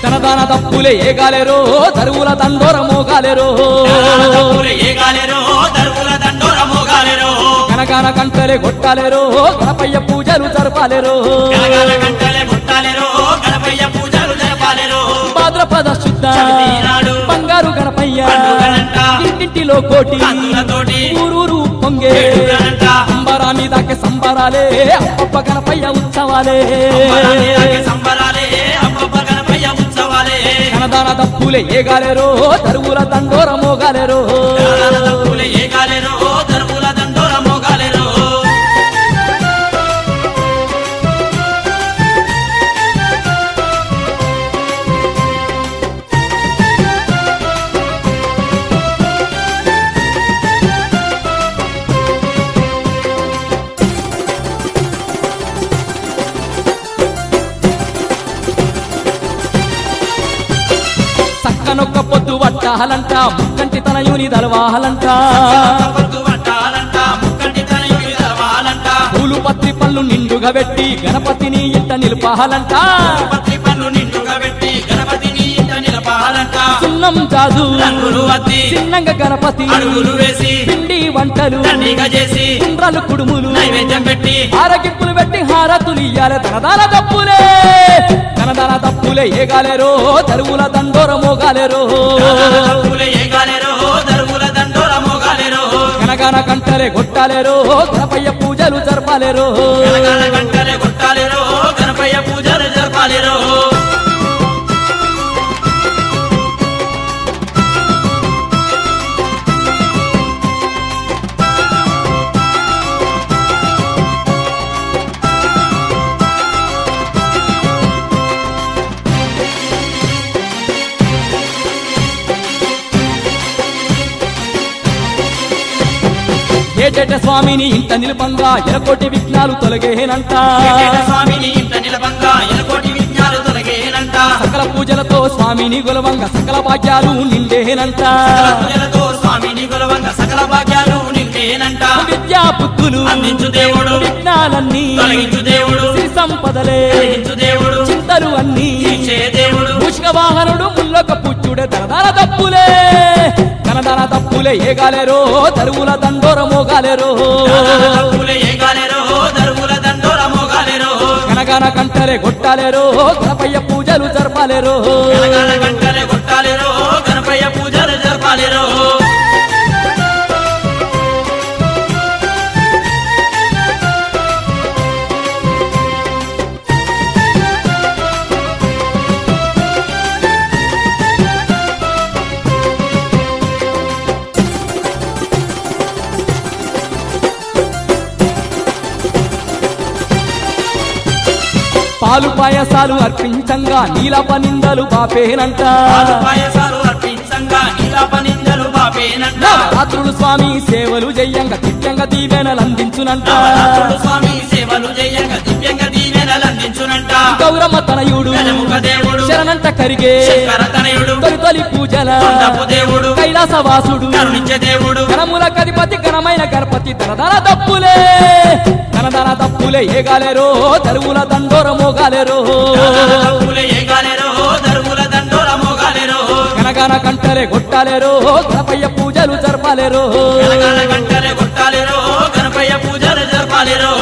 తనదాన తప్పులే ఏగాలేరో తరువుల తండోర మోగాలేరో తప్పులే ఏగాలేరో దరువుల దండోర మోగాలేరో కనకాన కంటలే కొట్టాలేరో గణపయ్య పూజలు జరపాలేరో గలగల గంటలే ముట్టాలేరో గణపయ్య పూజలు జరపాలేరో భాద్రపద శుద్ధ చవితి నాడు బంగారు గణపయ్య పండుగనంట. ఇంటింటిలో కోటి కందులతోటి ఊరూరు పొంగే వేడుకలంట. అంబరాన్ని దాకే సంబరాలే అప్పప్ప గణపయ్య ఉత్సవాలే సంబరాలే సంబరాలే అబ్బబ్బ గణపయ్య ఉత్సవాలే కనదాన తప్పులే ఏగాలేరో తరువుల తండోర మోగాలేరో గలగల తప్పులే ఏగాలేరో దరువుల దండోర మోగాలేరో సక్కనొక్క పొద్దు పట్టాలంట ముక్కంటి తనయుని దలవాలంట పొద్దు పట్టాలంట ముక్కంటి తనయుడి తెలవాలంట పూలు పత్రి పళ్ళు నిండుగా పెట్టి గణపతిని ఇంట నిలుపాలంట పత్రి పన్ను నిండుగా పెట్టి గణపతిని ఇంట నిలపాలంట సున్నం జాదు రంగులు అద్ది చిన్నంగా గణపతి అడుగులు వేసి పిండి వంటలు దండిగా చేసి కుండ్రాలు కుడుములు నైవేద్యం పెట్టి ఆరగింపులు పెట్టి హారతులు ఇయ్యాలి తనదాన తప్పులే తనదాన తప్పులే ఏగాలేరో తరువుల దండోర మోగాలేరో తప్పులే ఏగాలేరో దరువుల దండోర మోగాలేరో గనగాన కంటలే కొట్టాలేరో గణపయ్య పూజలు జరపాలేరో గలగల గంటలే కొట్టాలేరో గణపయ్య పూజలు జరపాలేరో ఏటేట స్వామిని ఇంట నిలుపంగా ఎలకోటి విఘ్నాలు తొలగేనంట వెంకట స్వామిని ఇంత నిలబంగా ఎలకోటి విజ్ఞాలు తొలగేనంట సకల పూజలతో స్వామిని గొలవంగా సకల భాగ్యాలు నిండేనంట సకల పూజలతో స్వామిని కొలవంగ సకల భాగ్యాలు నిండేనంట విద్యా బుద్ధులు అందించు దేవుడు విఘ్నాలన్నీ తొలగించు దేవుడు శ్రీ సంపదలే కలిగించు దేవుడు చింతలు అన్నీ తీర్చే దేవుడు మూషిక వాహనుడు ముల్లొక పుచ్చుడే తనదాన తప్పులే తనదాన తప్పులే ఏగాలేరో తరువుల దండోర మోగాలేరో తప్పులే ఏగాలేరో దరువుల దండోర మోగాలేరో గనగాన కంటలే కొట్టాలేరో గణపయ్య పూజలు జరపాలేరో గలగల గంటలే కొట్టాలేరో గణపయ్య పూజలు జరపాలేరో పాలు పాయసాలు అర్పించంగా నీలప నిందలు బాపేనంట పాలు పాయసాలు అర్పించంగా నీలాప నిందలు బాపేనంట రాత్రులు స్వామి సేవలు చెయ్యంగా దివ్యంగా దీవెనలు అందించునంట నవరాత్రులు స్వామి సేవలు చేయంగా దివ్యంగా దీవెనలు అందించునంట గౌరమ్మ తనయుడు గజముఖ దేవుడు శరణంట కరిగే శంకర తనయుడు తొలి తొలి పూజల కొండపు దేవుడు కైలాసవాసుడు కరుణించే దేవుడు గణముల కధిపతి ఘనమైన గణపతి తనదన తప్పులే తనదన తప్పులే ఏగాలేరో తరువుల దండోర మోగాలేరో తప్పులే ఏగాలేరో దరువుల దండోర మోగాలేరో గనగన కంటలే కొట్టాలేరో గణపయ్య పూజలు జరపాలేరో గలగల గంటలే కొట్టాలేరో గణపయ్య పూజలు జరపాలేరో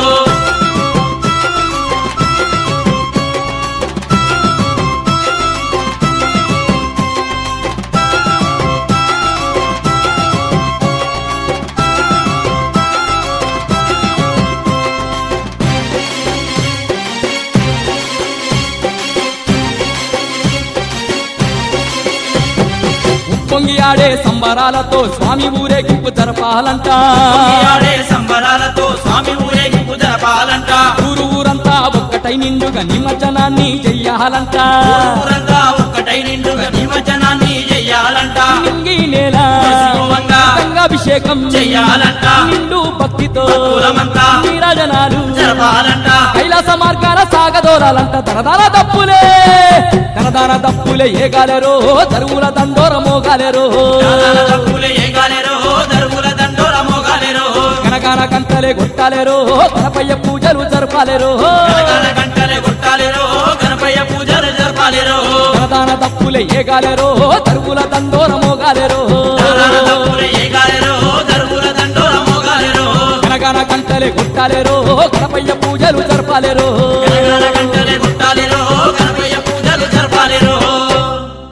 ఉప్పొంగి ఆడే సంబరాలతో స్వామి ఊరేగింపు జరపాలంట ఆడే సంబరాలతో స్వామి ఊరేగింపు జరపాలంట ఊరు ఊరంతా ఒక్కటై నిండుగా నిమజ్జనాన్ని చెయ్యాలంట ఊరంతా ఒక్కటై నిండుగా నిమజ్జనాన్ని చెయ్యాలంట నింగి నేల శివంగా గంగాభిషేకం చెయ్యాలంట నిండు భక్తితో భక్తులమంతా నీరాజనాలు జరపాలంట కైలాస మార్గాల సాగదోరాలంట తనదాన తప్పులే తనదాన తప్పులే ఏగాలేరో తరువుల దండోర మోగాలేరో దాదాల తప్పులే ఏగాలేరో దరువుల దండోర మోగాలేరో గనగాన కంటలే కొట్టాలేరో గణపయ్య పూజలు జరపాలేరో గలగల గంటలే కొట్టాలేరో గణపయ్య పూజలు జరపాలేరో తనదాన దప్పులే ఏగాలేరో తరువుల దండోర మోగాలేరో దనదన దప్పులే ఏగాలెరో దరువుల దండోర మోగాలెరో గనగన గంటలే కొట్టాలేరో గణపయ్య పూజలు జరపాలేరో